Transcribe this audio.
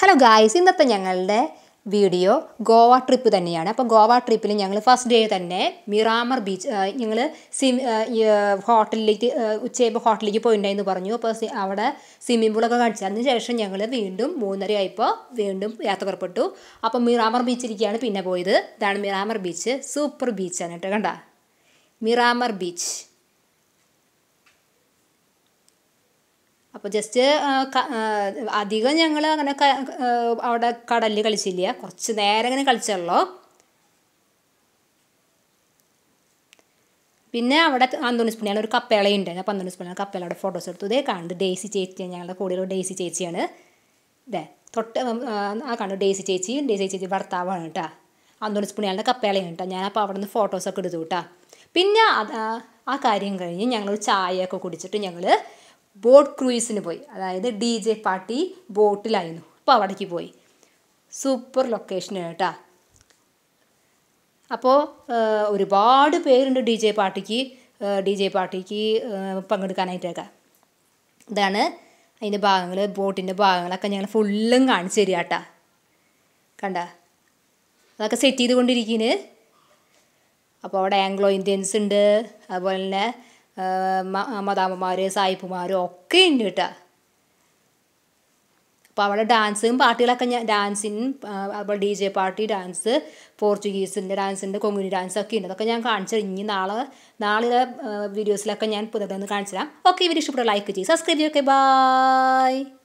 hello guys ഇന്നത്തെ ഞങ്ങളുടെ video Goa trip തന്നെയാണ് അപ്പോൾ ഗോവ ട്രിപ്പിൽ ഞങ്ങൾ ഫസ്റ്റ് ഡേ തന്നെ മിറാമർ ബീച്ച് ഞങ്ങൾ സിം ഹോട്ടലിലേക്ക് ഉച്ചയായപ്പോൾ ഹോട്ടലിലേക്ക് പോയിട്ടുണ്ടായിരുന്നു പറഞ്ഞു അപ്പോൾ സി- അവിടെ സ്വിമ്മിംഗ് പൂളൊക്കെ കാണിച്ചു അതിന് ശേഷം ഞങ്ങൾ വീണ്ടും മൂന്നര ആയപ്പോൾ വീണ്ടും യാത്ര പുറപ്പെട്ടു അപ്പോൾ മിറാമർ ബീച്ചിലേക്കാണ് പിന്നെ പോയത് ഇതാണ് മിറാമർ ബീച്ച് സൂപ്പർ ബീച്ചാണ് കേട്ടോ കണ്ട മിറാമർ ബീച്ച് അപ്പോൾ ജസ്റ്റ് അധികം ഞങ്ങൾ അങ്ങനെ ക- ആ, അവിടെ കടലിൽ കളിച്ചില്ല കുറച്ച് നേരം ഇങ്ങനെ കളിച്ചുള്ളൂ പിന്നെ അവിടെ അന്തോണിസ് പുണ്യാണ് ഒരു കപ്പേളയുണ്ട് അപ്പോൾ അന്തോണിസ് പുണ്യാണ് കപ്പേളയുടെ ഫോട്ടോസ് എടുത്തു ഇതേ കാണുന്നത് ഡേസി ചേച്ചിയാണ് ഞങ്ങളുടെ കൂടെയുള്ള ഡേസി ചേച്ചിയാണ് ഇതേ തൊട്ട് ആ, ആ കാണും ഡേസി ചേച്ചി ഡേസി ചേച്ചി ഭർത്താവാണ് കേട്ടോ അന്തോണിസ് പുണ്യാളുടെ കപ്പേളയാണ് കേട്ടോ ഞാനപ്പോൾ അവിടെ നിന്ന് ഫോട്ടോസൊക്കെ എടുത്തു കേട്ടോ പിന്നെ അത് ആ- ആ കാര്യം കഴിഞ്ഞ് ഞങ്ങൾ ചായയൊക്കെ കുടിച്ചിട്ട് ഞങ്ങൾ ബോട്ട് ക്രൂയിസിന് പോയി അതായത് ഡി ജെ പാർട്ടി ബോട്ടിലായിരുന്നു അപ്പോൾ അവിടേക്ക് പോയി സൂപ്പർ ലൊക്കേഷൻ കേട്ടോ അപ്പോൾ ഒരുപാട് പേരുണ്ട് ഡി ജെ പാർട്ടിക്ക് ഡി ജെ പാർട്ടിക്ക് പങ്കെടുക്കാനായിട്ടൊക്കെ ഇതാണ് അതിൻ്റെ ഭാഗങ്ങൾ ബോട്ടിൻ്റെ ഭാഗങ്ങളൊക്കെ ഞങ്ങൾ ഫുള്ളും കാണിച്ചു തരിക കേട്ടാ കണ്ട അതൊക്കെ സെറ്റ് ചെയ്തുകൊണ്ടിരിക്കുന്നു അപ്പോൾ അവിടെ ആംഗ്ലോ ഇന്ത്യൻസ് ഉണ്ട് അതുപോലെ തന്നെ മദാമ്മമാർ സായിപ്പുമാരും ഒക്കെ ഉണ്ട് കേട്ടോ അപ്പോൾ അവിടെ ഡാൻസും പാട്ടുകളൊക്കെ ഞാൻ ഡാൻസിനും അതുപോലെ ഡി ജെ പാർട്ടി ഡാൻസ് പോർച്ചുഗീസിൻ്റെ ഡാൻസിൻ്റെ കൊങ്ങിണി ഡാൻസ് ഒക്കെ ഉണ്ട് അതൊക്കെ ഞാൻ കാണിച്ചു ഇനി നാളെ നാളെ വീഡിയോസിലൊക്കെ ഞാൻ പുതുതൊന്ന് കാണിച്ചു തരാം ഓക്കെ ഇവർ ഇഷ്ടപ്പെട്ട ലൈക്ക് ചെയ്യും സബ്സ്ക്രൈബ് ചെയ്യൊക്കെ ബായ്